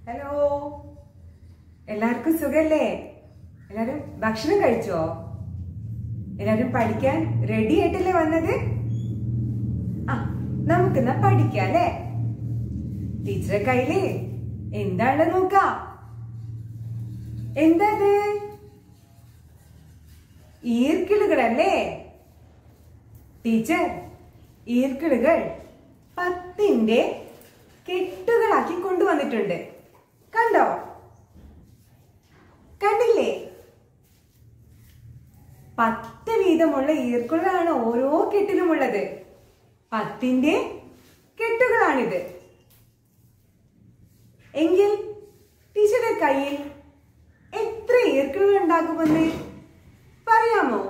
hello എല്ലാവർക്കും സുഖല്ലേ എല്ലാരും ഭക്ഷണം കഴിച്ചോ എല്ലാരും പഠിക്കാൻ റെഡി ആയിട്ടല്ലേ വന്നത് ആ നമുക്കെന്നാ പഠിക്കാം അല്ലേ ടീച്ചറെ കയ്യില് എന്താണ് നോക്കാം എന്താ ഇത് ഈർക്കിളുകളല്ലേ ടീച്ചർ ഈർക്കിളുകൾ പത്തിന്റെ കെട്ടുകളാക്കി കൊണ്ടുവന്നിട്ടുണ്ട് കണ്ടോ കണ്ടില്ലേ പത്ത് വീതമുള്ള ഈർക്കുകളാണ് ഓരോ കെട്ടിലുമുള്ളത് പത്തിന്റെ കെട്ടുകളാണിത് എങ്കിൽ ടീച്ചറുടെ കയ്യിൽ എത്ര ഈർക്കുകൾ ഉണ്ടാകുമെന്ന് പറയാമോ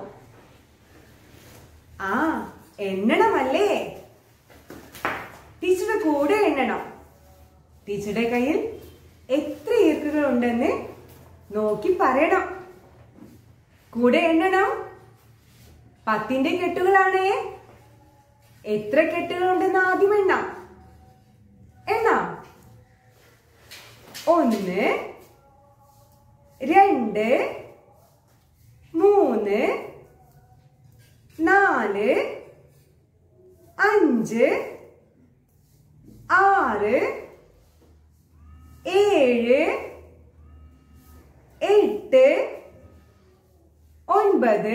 ആ എണ്ണണമല്ലേ ടീച്ചറുടെ കൂടെ എണ്ണണം ടീച്ചറുടെ കയ്യിൽ എത്ര ഈർക്കുകൾ ഉണ്ടെന്ന് നോക്കി പറയണം കൂടെ എണ്ണണം പത്തിന്റെ കെട്ടുകളാണേ എത്ര കെട്ടുകൾ ഉണ്ടെന്ന് ആദ്യം എണ്ണാം എണ്ണാം ഒന്ന് രണ്ട് മൂന്ന് നാല് അഞ്ച് ആറ് ഏഴ് എട്ട് ഒൻപത്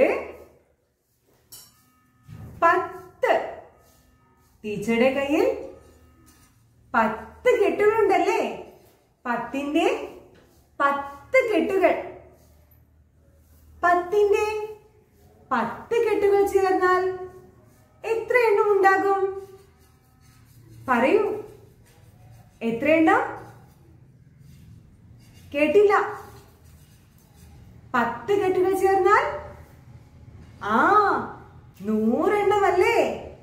പത്ത് ടീച്ചറുടെ കയ്യിൽ പത്ത് കെട്ടുകളുണ്ടല്ലേ പത്തിന്റെ പത്ത് കെട്ടുകൾ പത്തിന്റെ പത്ത് കെട്ടുകൾ ചേർന്നാൽ എത്ര എണ്ണം ഉണ്ടാകും പറയൂ എത്ര എണ്ണം കേട്ടില്ല പത്ത് കെട്ടുകൾ ചേർന്നാൽ ആ നൂറെണ്ണം അല്ലേ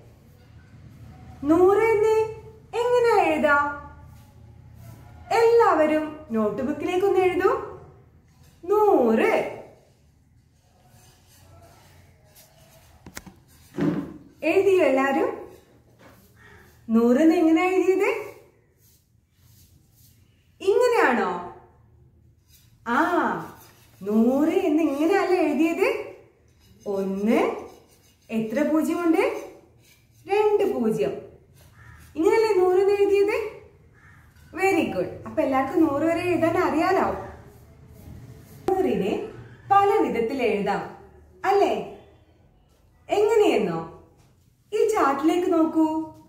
നൂറ് എന്ന് എങ്ങനെ എഴുതാം എല്ലാവരും നോട്ട് ബുക്കിലേക്ക് ഒന്ന് എഴുതൂ നൂറ് എഴുതിയോ എല്ലാരും നൂറെന്ന് എങ്ങനെ എഴുതിയത് ഇങ്ങനെയാണോ ആ നൂറ് എന്ന് ഇങ്ങനെയല്ല എഴുതിയത് ഒന്ന് എത്ര പൂജ്യമുണ്ട് രണ്ട് പൂജ്യം ഇങ്ങനെയല്ലേ നൂറ് എന്ന് എഴുതിയത് വെരി ഗുഡ് അപ്പൊ എല്ലാവർക്കും നൂറ് വരെ എഴുതാൻ അറിയാലോ നൂറിനെ പല വിധത്തിൽ എഴുതാം അല്ലേ എങ്ങനെയെന്നോ ഈ ചാർട്ടിലേക്ക് നോക്കൂ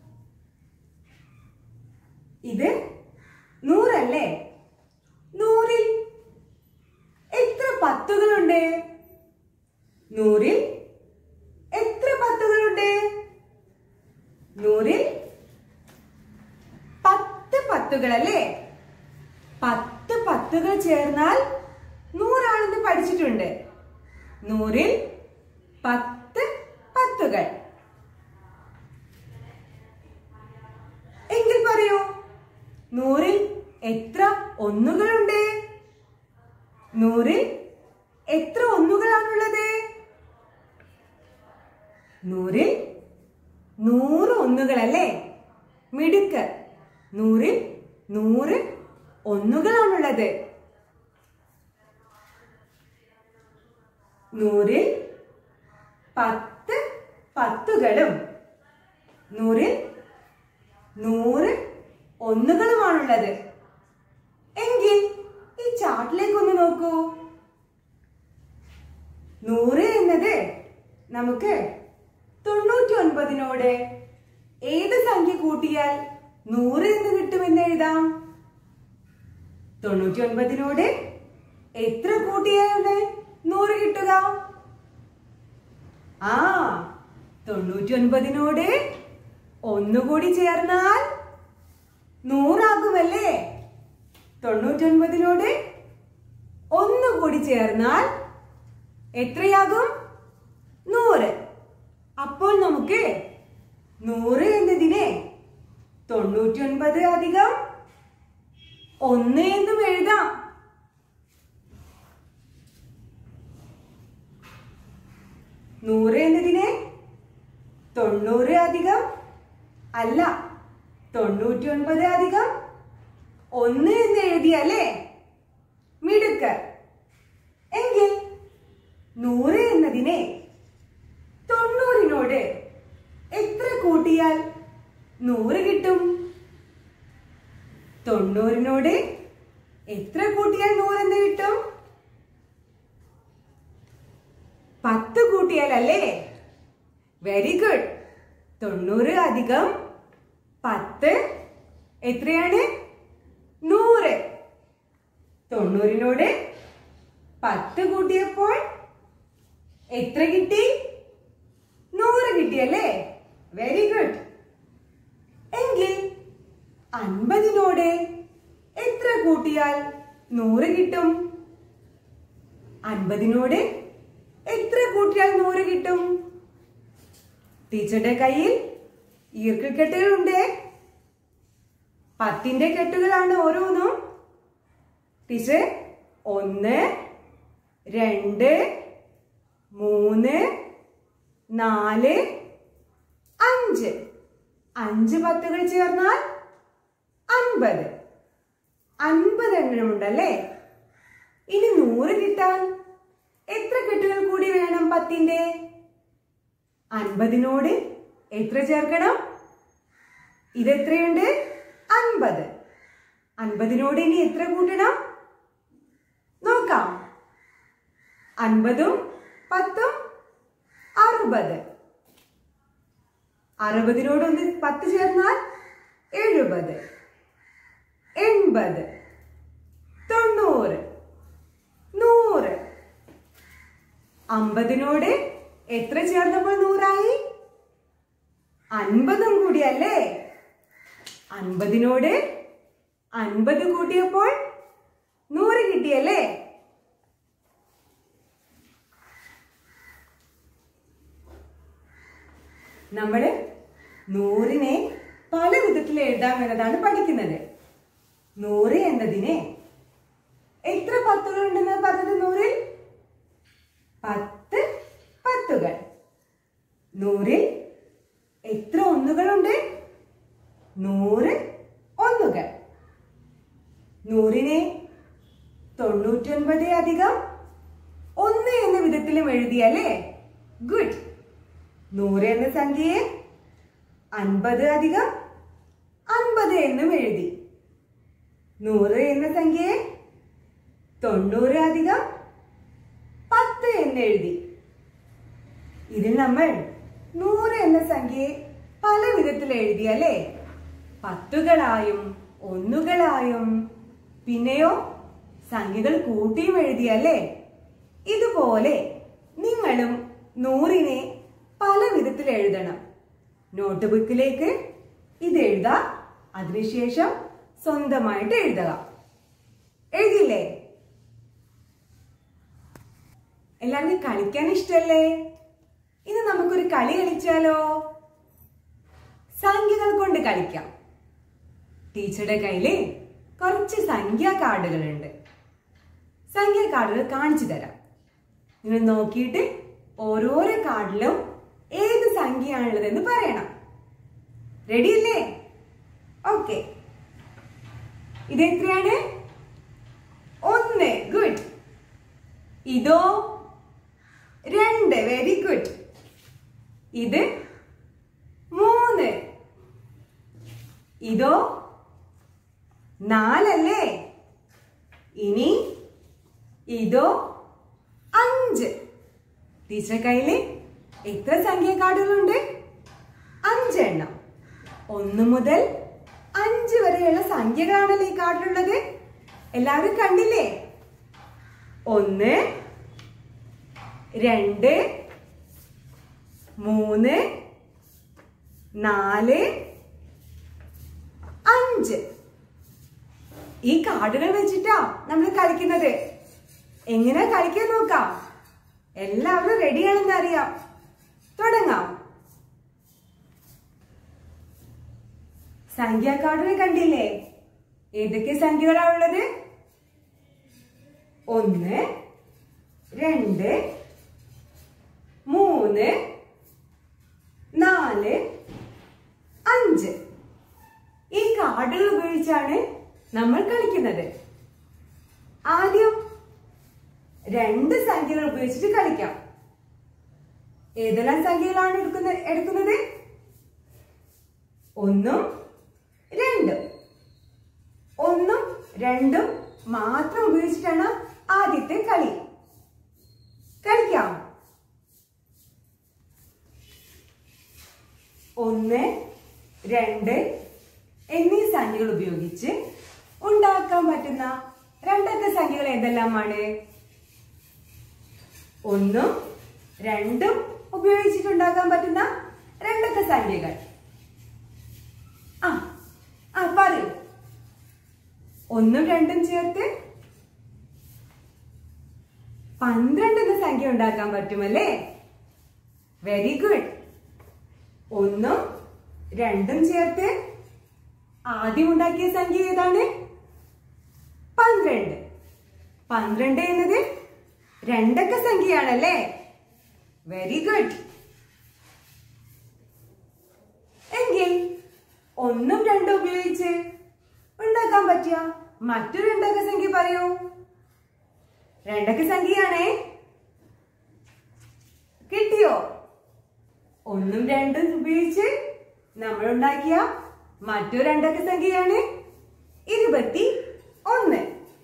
ഇത് നൂറല്ലേ നൂറിൽ എത്ര പത്തുകളുണ്ട് നൂറിൽ എത്ര പത്തുകളുണ്ട് നൂറിൽ പത്ത് പത്തുകളല്ലേ പത്ത് പത്തുകൾ ചേർന്നാൽ നൂറാണെന്ന് പഠിച്ചിട്ടുണ്ട് നൂറിൽ പത്ത് പത്തുകൾ എങ്കിൽ പറയൂ നൂറിൽ എത്ര ഒന്നുകളുണ്ട് നൂറിൽ എത്ര ഒന്നുകളാണുള്ളത് നൂറിൽ നൂറ് ഒന്നുകളല്ലേ മിടുക്ക് നൂറിൽ നൂറ് ഒന്നുകളാണുള്ളത് നൂറിൽ പത്ത് പത്തുകളും നൂറിൽ നൂറ് ഒന്നുകളുമാണുള്ളത് എങ്കിൽ ഈ ചാർട്ടിലേക്ക് ഒന്ന് നോക്കൂ നൂറ് എന്നത് നമുക്ക് തൊണ്ണൂറ്റി ഒൻപതിനോട് ഏത് സംഖ്യ കൂട്ടിയാൽ നൂറ് എന്ന് കിട്ടുമെന്ന് എഴുതാം തൊണ്ണൂറ്റി ഒൻപതിനോട് എത്ര കൂട്ടിയാലാണ് നൂറ് കിട്ടുക ആ തൊണ്ണൂറ്റി ഒൻപതിനോട് ഒന്നുകൂടി ചേർന്നാൽ നൂറാകുമല്ലേ തൊണ്ണൂറ്റൊൻപതിനോട് ഒന്നുകൂടി ചേർന്നാൽ എത്രയാകും നൂറ് അപ്പോൾ നമുക്ക് നൂറ് എന്നതിനെ തൊണ്ണൂറ്റൊൻപത് അധികം ഒന്ന് എന്നും എഴുതാം നൂറ് എന്നതിനെ തൊണ്ണൂറ് അധികം അല്ല തൊണ്ണൂറ്റി ഒൻപത് അധികം ഒന്ന് എന്ന് എഴുതിയല്ലേ മിടുക്കർ എങ്കിൽ നൂറ് എന്നതിനെ തൊണ്ണൂറിനോട് എത്ര കൂട്ടിയാൽ നൂറ് കിട്ടും തൊണ്ണൂറിനോട് എത്ര കൂട്ടിയാൽ നൂറെന്ന് കിട്ടും പത്ത് കൂട്ടിയാൽ അല്ലേ വെരി ഗുഡ് തൊണ്ണൂറ് അധികം പത്ത് എത്രയാണ് നൂറ് തൊണ്ണൂറിനോട് പത്ത് കൂട്ടിയപ്പോൾ എത്ര കിട്ടി നൂറ് കിട്ടിയല്ലേ വെരി ഗുഡ് എങ്കിൽ അൻപതിനോട് എത്ര കൂട്ടിയാൽ നൂറ് കിട്ടും അൻപതിനോട് എത്ര കൂട്ടിയാൽ നൂറ് കിട്ടും ടീച്ചറുടെ കയ്യിൽ ഈർക്കിൾ കെട്ടുകളുണ്ട് പത്തിന്റെ കെട്ടുകളാണ് ഓരോന്നും ടീച്ചർ ഒന്ന് രണ്ട് മൂന്ന് നാല് അഞ്ച് അഞ്ച് പത്തുകൾ ചേർന്നാൽ അൻപത് അൻപത് എണ്ണമുണ്ടല്ലേ ഇനി നൂറ് കിട്ടാൻ എത്ര കെട്ടുകൾ കൂടി വേണം പത്തിന്റെ അൻപതിനോട് എത്ര ചേർക്കണം ഇതെത്രയുണ്ട് അൻപത് അൻപതിനോട് ഇനി എത്ര കൂട്ടണം നോക്കാം അൻപതും പത്തും അറുപത് അറുപതിനോട് ഒന്ന് പത്ത് ചേർന്നാൽ എഴുപത് എൺപത് തൊണ്ണൂറ് നൂറ് അമ്പതിനോട് എത്ര ചേർന്നപ്പോൾ നൂറായി അൻപതും കൂടിയല്ലേ അൻപതിനോട് അൻപത് കൂട്ടിയപ്പോൾ നൂറ് കിട്ടിയല്ലേ നമ്മള് നൂറിനെ പല വിധത്തിൽ എഴുതാം എന്നതാണ് പഠിക്കുന്നത് നൂറ് എന്നതിനെ എത്ര പത്തുകൾ ഉണ്ടെന്ന് പറഞ്ഞത് നൂറിൽ പത്ത് പത്തുകൾ നൂറിൽ എത്ര ഒന്നുകളുണ്ട് നൂറ് ഒന്നുകൾ നൂറിനെ തൊണ്ണൂറ്റൊൻപത് അധികം ഒന്ന് എന്ന വിധത്തിലും എഴുതിയല്ലേ ഗുഡ് നൂറ് എന്ന സംഖ്യയെ അൻപത് അധികം അൻപത് എന്നും എഴുതി നൂറ് എന്ന സംഖ്യയെ തൊണ്ണൂറ് അധികം പത്ത് എന്ന് എഴുതി ഇതിൽ നമ്മൾ നൂറ് എന്ന സംഖ്യയെ പല വിധത്തിൽ എഴുതി അല്ലേ പത്തുകളായും ഒന്നുകളായും പിന്നെയോ സംഖ്യകൾ കൂട്ടിയും എഴുതിയല്ലേ ഇതുപോലെ നിങ്ങളും നൂറിനെ പല വിധത്തിൽ എഴുതണം നോട്ട് ബുക്കിലേക്ക് ഇത് എഴുതാം അതിനുശേഷം സ്വന്തമായിട്ട് എഴുതുക എഴുതിയില്ലേ എല്ലാവർക്കും കളിക്കാൻ ഇഷ്ടല്ലേ ഇന്ന് നമുക്കൊരു കളി കളിച്ചാലോ സംഖ്യകൾ കൊണ്ട് കളിക്കാം ടീച്ചറുടെ കയ്യില് കുറച്ച് സംഖ്യാ കാർഡുകളുണ്ട് സംഖ്യാ കാർഡുകൾ കാണിച്ചു തരാം നിങ്ങൾ നോക്കിയിട്ട് ഓരോരോ കാർഡിലും ഏത് സംഖ്യയാണുള്ളതെന്ന് പറയണം റെഡി അല്ലേ ഓക്കെ ഇത് എത്രയാണ് ഒന്ന് ഗുഡ് ഇതോ രണ്ട് വെരി ഗുഡ് ഇത് മൂന്ന് ഇതോ നാലല്ലേ ഇനി ഇതോ അഞ്ച് ടീച്ചർ കയ്യില് എത്ര സംഖ്യ കാർഡുകളുണ്ട് അഞ്ചെണ്ണം ഒന്ന് മുതൽ അഞ്ച് വരെയുള്ള സംഖ്യകളാണല്ലോ ഈ കാർഡിലുള്ളത് എല്ലാവരും കണ്ടില്ലേ ഒന്ന് രണ്ട് മൂന്ന് നാല് അഞ്ച് ഈ കാർഡുകൾ വെച്ചിട്ടാ നമ്മൾ കളിക്കുന്നത് എങ്ങനെ കളിക്കാൻ നോക്കാം എല്ലാവരും റെഡിയാണെന്ന് അറിയാം തുടങ്ങാം സംഖ്യാ കാർഡുകൾ കണ്ടില്ലേ ഏതൊക്കെ സംഖ്യകളാ ഉള്ളത് ഒന്ന് രണ്ട് മൂന്ന് നാല് അഞ്ച് ഈ കാർഡുകൾ ഉപയോഗിച്ചാണ് നമ്മൾ കളിക്കുന്നത് ആദ്യം രണ്ട് സംഖ്യകൾ ഉപയോഗിച്ചിട്ട് കളിക്കാം ഏതെല്ലാം സംഖ്യകളാണ് എടുക്കുന്ന എടുക്കുന്നത് ഒന്നും രണ്ടും ഒന്നും രണ്ടും മാത്രം ഉപയോഗിച്ചിട്ടാണ് ആദ്യത്തെ കളി കളിക്കാം ഒന്ന് രണ്ട് എന്നീ സംഖ്യകൾ ഉപയോഗിച്ച് ഉണ്ടാക്കാൻ പറ്റുന്ന രണ്ടക്ക സംഖ്യകൾ ഏതെല്ലാമാണ് ഒന്നും രണ്ടും ഉപയോഗിച്ചിട്ടുണ്ടാക്കാൻ പറ്റുന്ന രണ്ടക്ക സംഖ്യകൾ ആ ആ പറയൂ ഒന്നും രണ്ടും ചേർത്ത് പന്ത്രണ്ട് എന്ന സംഖ്യ ഉണ്ടാക്കാൻ പറ്റുമല്ലേ വെരി ഗുഡ് ഒന്നും രണ്ടും ചേർത്ത് ആദ്യം ഉണ്ടാക്കിയ സംഖ്യ ഏതാണ് പന്ത്രണ്ട് പന്ത്രണ്ട് എന്നത് രണ്ടക്ക സംഖ്യയാണല്ലേ വെരി ഗുഡ് എങ്കിൽ ഒന്നും രണ്ടും ഉപയോഗിച്ച് ഉണ്ടാക്കാൻ പറ്റിയ മറ്റൊരു രണ്ടക്ക സംഖ്യ പറയൂ രണ്ടക്ക സംഖ്യയാണേ കിട്ടിയോ ഒന്നും രണ്ടും ഉപയോഗിച്ച് നമ്മൾ ഉണ്ടാക്കിയ മറ്റൊരു രണ്ടക്ക സംഖ്യയാണ് ഇരുപത്തി ഒന്ന്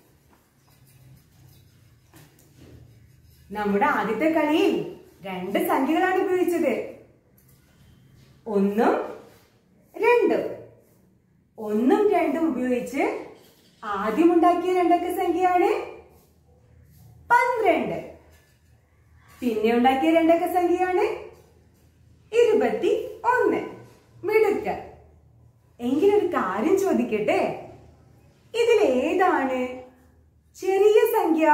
നമ്മുടെ ആദ്യത്തെ കളിയിൽ രണ്ട് സംഖ്യകളാണ് ഉപയോഗിച്ചത് ഒന്നും രണ്ടും ഒന്നും രണ്ടും ഉപയോഗിച്ച് ആദ്യം ഉണ്ടാക്കിയ രണ്ടക്ക സംഖ്യയാണ് പന്ത്രണ്ട് പിന്നെ ഉണ്ടാക്കിയ രണ്ടക്ക സംഖ്യയാണ് ഇരുപത്തി ഒന്ന് മിടുക്ക എങ്കിലൊരു കാര്യം ചോദിക്കട്ടെ ഇതിൽ ഏതാണ് ചെറിയ സംഖ്യ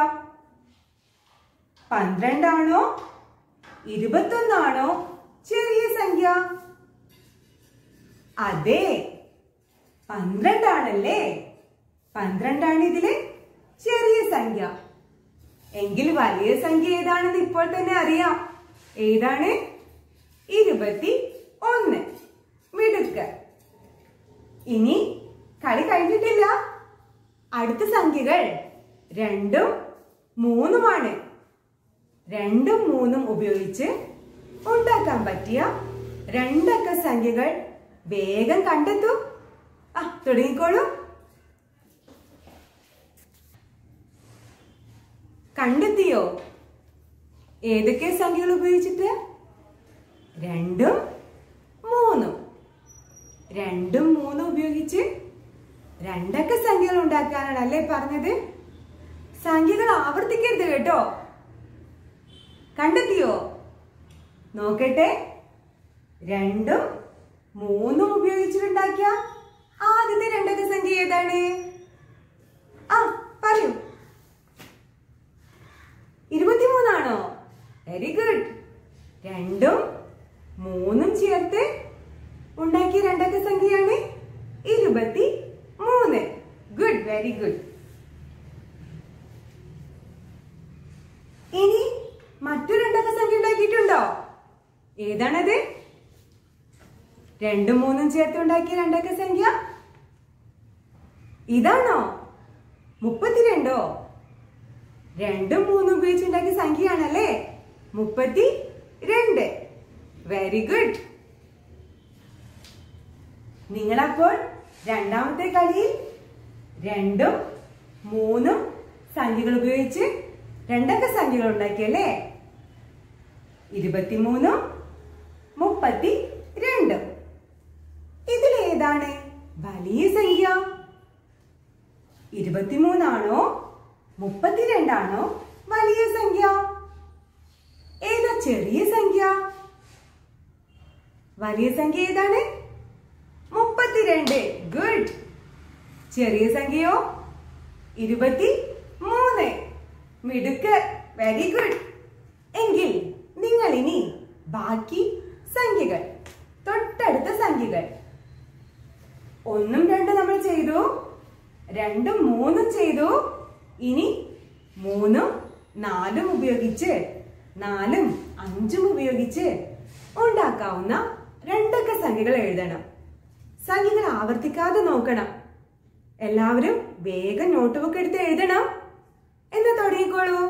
പന്ത്രണ്ടാണോ ഇരുപത്തൊന്നാണോ ചെറിയ സംഖ്യ അതെ പന്ത്രണ്ടാണല്ലേ പന്ത്രണ്ടാണ് ഇതിലെ ചെറിയ സംഖ്യ എങ്കിൽ വലിയ സംഖ്യ ഏതാണെന്ന് ഇപ്പോൾ തന്നെ അറിയാം ഏതാണ് ഇരുപത്തി ഒന്ന് മിടുക്ക് ഇനി കളി കഴിഞ്ഞിട്ടില്ല അടുത്ത സംഖ്യകൾ രണ്ടും മൂന്നുമാണ് രണ്ടും മൂന്നും ഉപയോഗിച്ച് ഉണ്ടാക്കാൻ പറ്റിയ രണ്ടക്ക സംഖ്യകൾ വേഗം കണ്ടെത്തൂ ആ തുടങ്ങിക്കോളൂ കണ്ടെത്തിയോ ഏതൊക്കെ സംഖ്യകൾ ഉപയോഗിച്ചിട്ട് രണ്ടും മൂന്നും രണ്ടും മൂന്നും ഉപയോഗിച്ച് രണ്ടക്ക സംഖ്യകൾ ഉണ്ടാക്കാനാണ് അല്ലേ പറഞ്ഞത് സംഖ്യകൾ ആവർത്തിക്കരുത് കേട്ടോ കണ്ടെത്തിയോ നോക്കട്ടെ രണ്ടും മൂന്നും ഉപയോഗിച്ചിട്ടുണ്ടാക്കിയ ആദ്യത്തെ രണ്ടക്ക സംഖ്യ ഏതാണ് ആ പറയൂ ഇരുപത്തിമൂന്നാണോ വെരി ഗുഡ് രണ്ടും മൂന്നും ചേർത്ത് ഉണ്ടാക്കിയ രണ്ടക്ക സംഖ്യയാണ് ഇരുപത്തി മൂന്ന് ഗുഡ് വെരി ഗുഡ് ഇനി മറ്റൊരു രണ്ടക്ക സംഖ്യ ഉണ്ടാക്കിയിട്ടുണ്ടോ ഏതാണത് രണ്ടും മൂന്നും ചേർത്ത് ഉണ്ടാക്കിയ രണ്ടക്ക സംഖ്യ ഇതാണോ മുപ്പത്തിരണ്ടോ രണ്ടും മൂന്നും ഉപയോഗിച്ചുണ്ടാക്കിയ സംഖ്യയാണല്ലേ മുപ്പത്തി രണ്ട് വെരി ഗുഡ് നിങ്ങളപ്പോൾ രണ്ടാമത്തെ കളിയിൽ രണ്ടും മൂന്നും സംഖ്യകൾ ഉപയോഗിച്ച് രണ്ടക്ക സംഖ്യകൾ ഉണ്ടാക്കിയല്ലേ ഇരുപത്തിമൂന്നും മുപ്പത്തി രണ്ടും ഇതിലേതാണ് വലിയ സംഖ്യ ഇരുപത്തിമൂന്നാണോ മുപ്പത്തിരണ്ടാണോ വലിയ സംഖ്യ ഏതാ ചെറിയ സംഖ്യ വലിയ സംഖ്യ ഏതാണ് മുപ്പത്തിരണ്ട് ഗുഡ് ചെറിയ സംഖ്യയോ ഇരുപത്തി മൂന്ന് മിടുക്ക് വെരി ഗുഡ് എങ്കിൽ നിങ്ങൾ ഇനി ബാക്കി സംഖ്യകൾ തൊട്ടടുത്ത സംഖ്യകൾ ഒന്നും രണ്ടും നമ്മൾ ചെയ്തു രണ്ടും മൂന്നും ചെയ്തു ഇനി മൂന്നും നാലും ഉപയോഗിച്ച് നാലും അഞ്ചും ഉപയോഗിച്ച് ഉണ്ടാക്കാവുന്ന രണ്ടൊക്കെ സംഖ്യകൾ എഴുതണം സംഖ്യകൾ ആവർത്തിക്കാതെ നോക്കണം എല്ലാവരും വേഗം നോട്ട് ബുക്ക് എടുത്ത് എഴുതണം എന്നാ തുടങ്ങിക്കോളൂ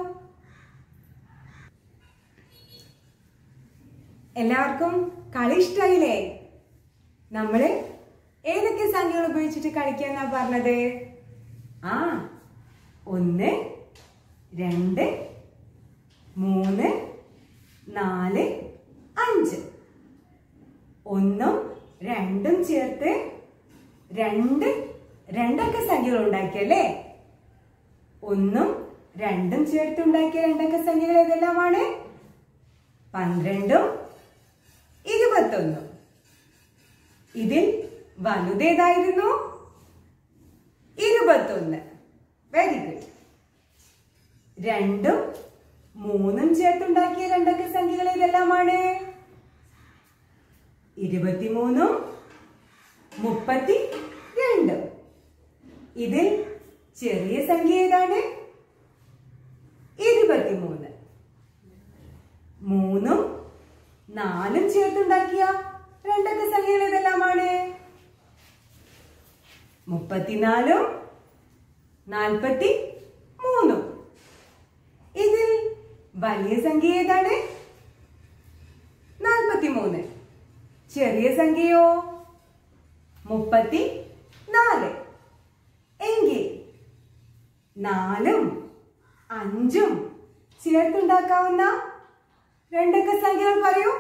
എല്ലാവർക്കും കളി ഇഷ്ടായില്ലേ നമ്മള് ഏതൊക്കെ സംഖ്യകൾ ഉപയോഗിച്ചിട്ട് കളിക്കാന്നാ പറഞ്ഞത് ആ ഒന്ന് രണ്ട് മൂന്ന് നാല് അഞ്ച് ഒന്നും രണ്ടും ചേർത്ത് രണ്ട് രണ്ടക്ക സംഖ്യകൾ ഉണ്ടാക്കിയല്ലേ ഒന്നും രണ്ടും ചേർത്ത് ഉണ്ടാക്കിയ രണ്ടക്ക സംഖ്യകൾ ഏതെല്ലാമാണ് പന്ത്രണ്ടും ഇരുപത്തൊന്നും ഇതിൽ വലുതേതായിരുന്നു ഇരുപത്തൊന്ന് വെരി ഗുഡ് രണ്ടും മൂന്നും ചേർത്തുണ്ടാക്കിയ രണ്ടക്ക സംഖ്യകൾ ഏതെല്ലാമാണ് ഇരുപത്തിമൂന്നും മുപ്പത്തി രണ്ടും ഇതിൽ ചെറിയ സംഖ്യ ഏതാണ് ഇരുപത്തിമൂന്ന് മൂന്നും നാലും ചേർത്തുണ്ടാക്കിയ രണ്ടൊക്കെ സംഖ്യകൾ ഏതെല്ലാമാണ് മുപ്പത്തിനാലും നാൽപ്പത്തി മൂന്നും ഇതിൽ വലിയ സംഖ്യ ഏതാണ് നാൽപ്പത്തി മൂന്ന് ചെറിയ സംഖ്യയോ മുപ്പത്തി നാല് എങ്കിൽ നാലും അഞ്ചും ചേർത്തുണ്ടാക്കാവുന്ന രണ്ടൊക്കെ സംഖ്യകൾ പറയൂ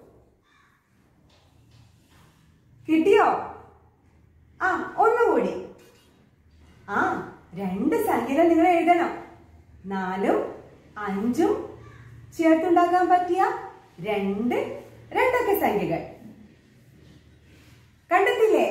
കിട്ടിയോ ആ ഒന്നുകൂടി ആ രണ്ട് സംഖ്യകൾ നിങ്ങൾ എഴുതണം നാലും അഞ്ചും ചേർത്തുണ്ടാക്കാൻ പറ്റിയ രണ്ട് രണ്ടൊക്കെ സംഖ്യകൾ കണ്ടെത്തില്ലേ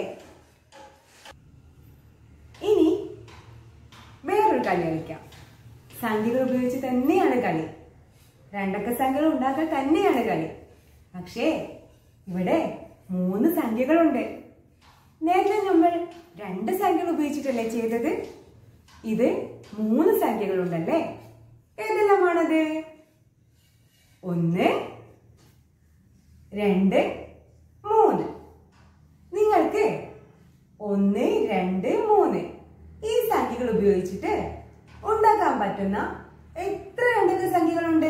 ഇനി വേറൊരു കളി കളിക്കാം സംഖ്യകൾ ഉപയോഗിച്ച് തന്നെയാണ് കളി രണ്ടക്ക സംഖ്യകൾ ഉണ്ടാക്കാൻ തന്നെയാണ് കളി പക്ഷേ ഇവിടെ മൂന്ന് സംഖ്യകളുണ്ട് നേരത്തെ നമ്മൾ രണ്ട് സംഖ്യകൾ ഉപയോഗിച്ചിട്ടല്ലേ ചെയ്തത് ഇത് മൂന്ന് സംഖ്യകളുണ്ടല്ലേ ഏതെല്ലാമാണത് ഒന്ന് രണ്ട് മൂന്ന് നിങ്ങൾക്ക് ഒന്ന് രണ്ട് മൂന്ന് ഈ സംഖ്യകൾ ഉപയോഗിച്ചിട്ട് ഉണ്ടാക്കാൻ പറ്റുന്ന എത്ര രണ്ടൊക്കെ സംഖ്യകളുണ്ട്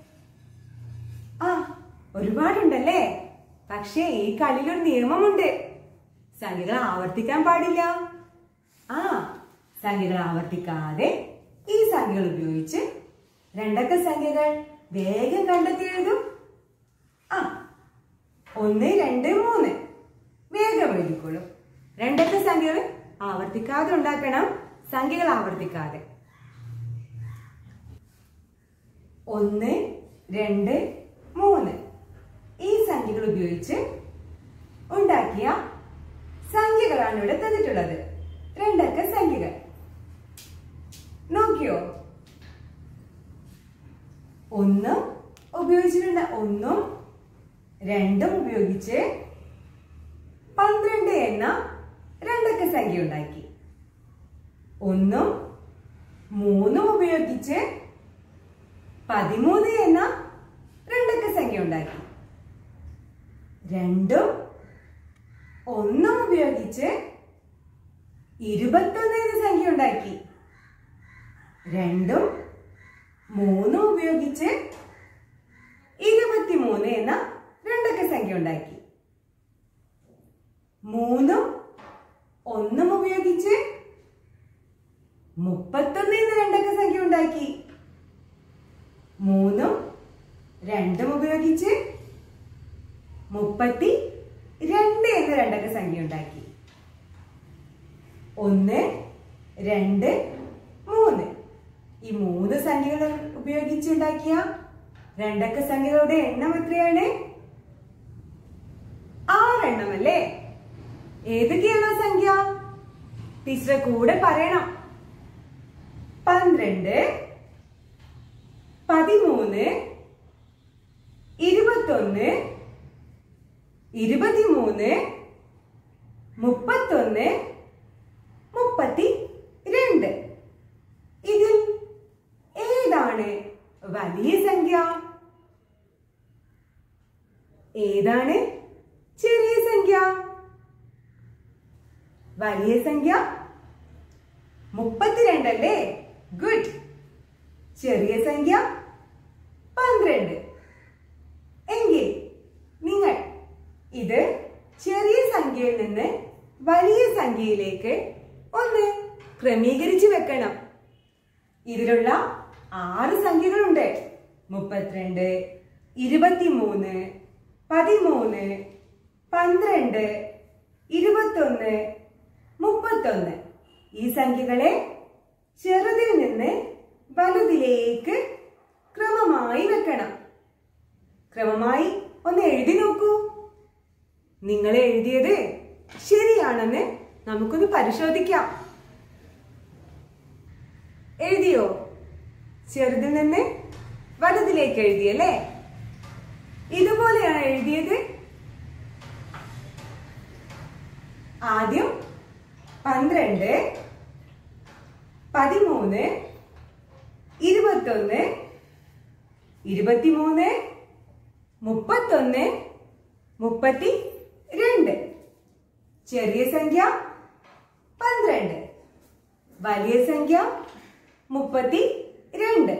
ആ ഒരുപാടുണ്ടല്ലേ പക്ഷേ ഈ കളിയിലൊരു നിയമമുണ്ട് സംഖ്യകൾ ആവർത്തിക്കാൻ പാടില്ല ആ സംഖ്യകൾ ആവർത്തിക്കാതെ ഈ സംഖ്യകൾ ഉപയോഗിച്ച് രണ്ടക്ക സംഖ്യകൾ വേഗം കണ്ടെത്തി എഴുതും ആ ഒന്ന് രണ്ട് മൂന്ന് വേഗം എഴുതിക്കോളൂ രണ്ടക്ക സംഖ്യകൾ ആവർത്തിക്കാതെ ഉണ്ടാക്കണം സംഖ്യകൾ ആവർത്തിക്കാതെ ഒന്ന് രണ്ട് മൂന്ന് ഈ സംഖ്യകൾ ഉപയോഗിച്ച് ഉണ്ടാക്കിയ സംഖ്യകളാണ് ഇവിടെ തന്നിട്ടുള്ളത് രണ്ടക്ക സംഖ്യകൾ നോക്കിയോ ഒന്നും ഉപയോഗിച്ചിട്ടുണ്ട് ഒന്നും രണ്ടും ഉപയോഗിച്ച് പന്ത്രണ്ട് എന്ന രണ്ടക്ക സംഖ്യ ഉണ്ടാക്കി ഒന്നും മൂന്നും ഉപയോഗിച്ച് പതിമൂന്ന് എന്ന രണ്ടക്ക സംഖ്യ ഉണ്ടാക്കി രണ്ടും ഒന്നും ഉപയോഗിച്ച് ഇരുപത്തൊന്ന് എന്ന സംഖ്യ ഉണ്ടാക്കി രണ്ടും മൂന്നും ഉപയോഗിച്ച് ഇരുപത്തിമൂന്ന് എന്ന രണ്ടക്ക സംഖ്യ ഉണ്ടാക്കി മൂന്നും ഒന്നും ഉപയോഗിച്ച് മുപ്പത്തൊന്ന് എന്ന രണ്ടക്ക സംഖ്യ ഉണ്ടാക്കി മൂന്നും രണ്ടും ഉപയോഗിച്ച് മുപ്പത്തി രണ്ട് എന്ന രണ്ടക്ക സംഖ്യ ഉണ്ടാക്കി ഒന്ന് രണ്ട് മൂന്ന് ഈ മൂന്ന് സംഖ്യകൾ ഉപയോഗിച്ചുണ്ടാക്കിയ രണ്ടക്ക സംഖ്യകളുടെ എണ്ണം എത്രയാണ് ആറെണ്ണം അല്ലേ ഏതൊക്കെയാണ് ആ സംഖ്യ ടീച്ചറെ കൂടെ പറയണം പന്ത്രണ്ട് പതിമൂന്ന് ഇരുപത്തൊന്ന് ഇരുപത്തിമൂന്ന് മുപ്പത്തൊന്ന് മുപ്പത്തി രണ്ട് ഇതിൽ ഏതാണ് വലിയ സംഖ്യ ഏതാണ് ചെറിയ സംഖ്യ വലിയ സംഖ്യ മുപ്പത്തിരണ്ടല്ലേ ഗുഡ് ചെറിയ സംഖ്യ പന്ത്രണ്ട് എങ്കിൽ നിങ്ങൾ ഇത് ചെറിയ സംഖ്യയിൽ നിന്ന് വലിയ സംഖ്യയിലേക്ക് ഒന്ന് ക്രമീകരിച്ച് വെക്കണം ഇതിലുള്ള ആറ് സംഖ്യകളുണ്ട് മുപ്പത്തിരണ്ട് ഇരുപത്തിമൂന്ന് പതിമൂന്ന് പന്ത്രണ്ട് ഇരുപത്തൊന്ന് മുപ്പത്തൊന്ന് ഈ സംഖ്യകളെ ചെറുതിൽ നിന്ന് വലുതിലേക്ക് ക്രമമായി വെക്കണം ക്രമമായി ഒന്ന് എഴുതി നോക്കൂ നിങ്ങൾ എഴുതിയത് ശരിയാണെന്ന് നമുക്കൊന്ന് പരിശോധിക്കാം എഴുതിയോ ചെറുതിൽ നിന്ന് വലുതിലേക്ക് എഴുതിയല്ലേ ഇതുപോലെയാണ് എഴുതിയത് ആദ്യം പന്ത്രണ്ട് പതിമൂന്ന് ഇരുപത്തൊന്ന് ഇരുപത്തിമൂന്ന് മുപ്പത്തൊന്ന് മുപ്പത്തി രണ്ട് ചെറിയ സംഖ്യ പന്ത്രണ്ട് വലിയ സംഖ്യ മുപ്പത്തി രണ്ട്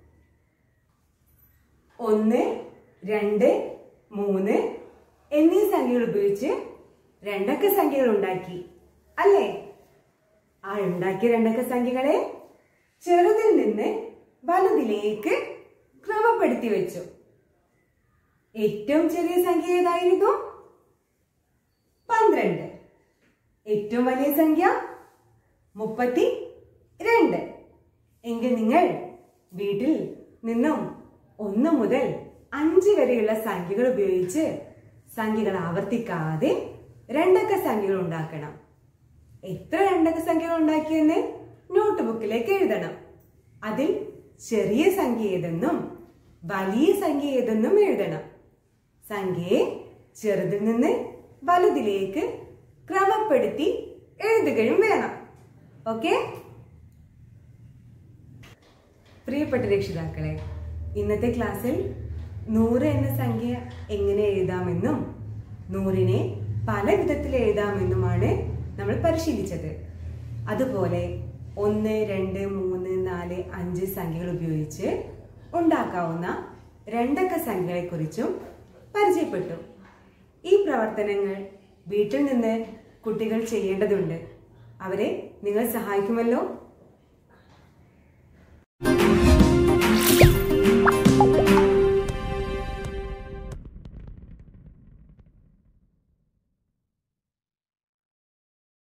ഒന്ന് രണ്ട് മൂന്ന് എന്നീ സംഖ്യകൾ ഉപയോഗിച്ച് രണ്ടക്ക സംഖ്യകൾ ഉണ്ടാക്കി അല്ലേ ആ ഉണ്ടാക്കിയ രണ്ടക്ക സംഖ്യകളെ ചെറുതിൽ നിന്ന് വലുതിലേക്ക് ക്രമപ്പെടുത്തി വെച്ചു ഏറ്റവും ചെറിയ സംഖ്യ ഏതായിരുന്നു പന്ത്രണ്ട് ഏറ്റവും വലിയ സംഖ്യ മുപ്പത്തി രണ്ട് എങ്കിൽ നിങ്ങൾ വീട്ടിൽ നിന്നും ഒന്ന് മുതൽ അഞ്ച് വരെയുള്ള സംഖ്യകൾ ഉപയോഗിച്ച് സംഖ്യകൾ ആവർത്തിക്കാതെ രണ്ടക്ക സംഖ്യകൾ ഉണ്ടാക്കണം എത്ര രണ്ടക്ക സംഖ്യകൾ ഉണ്ടാക്കിയെന്ന് നോട്ട് ബുക്കിലേക്ക് എഴുതണം അതിൽ ചെറിയ സംഖ്യ ഏതെന്നും വലിയ സംഖ്യ ഏതെന്നും എഴുതണം സംഖ്യയെ ചെറുതിൽ നിന്ന് വലുതിലേക്ക് ക്രമപ്പെടുത്തി എഴുതുകയും വേണം ഓക്കെ പ്രിയപ്പെട്ട രക്ഷിതാക്കളെ ഇന്നത്തെ ക്ലാസ്സിൽ നൂറ് എന്ന സംഖ്യ എങ്ങനെ എഴുതാമെന്നും നൂറിനെ പല വിധത്തിൽ എഴുതാമെന്നുമാണ് നമ്മൾ പരിശീലിച്ചത് അതുപോലെ ഒന്ന് രണ്ട് മൂന്ന് നാല് അഞ്ച് സംഖ്യകൾ ഉപയോഗിച്ച് ഉണ്ടാക്കാവുന്ന രണ്ടക്ക സംഖ്യകളെക്കുറിച്ചും പരിചയപ്പെട്ടു ഈ പ്രവർത്തനങ്ങൾ വീട്ടിൽ നിന്ന് കുട്ടികൾ ചെയ്യേണ്ടതുണ്ട് അവരെ നിങ്ങൾ സഹായിക്കുമല്ലോ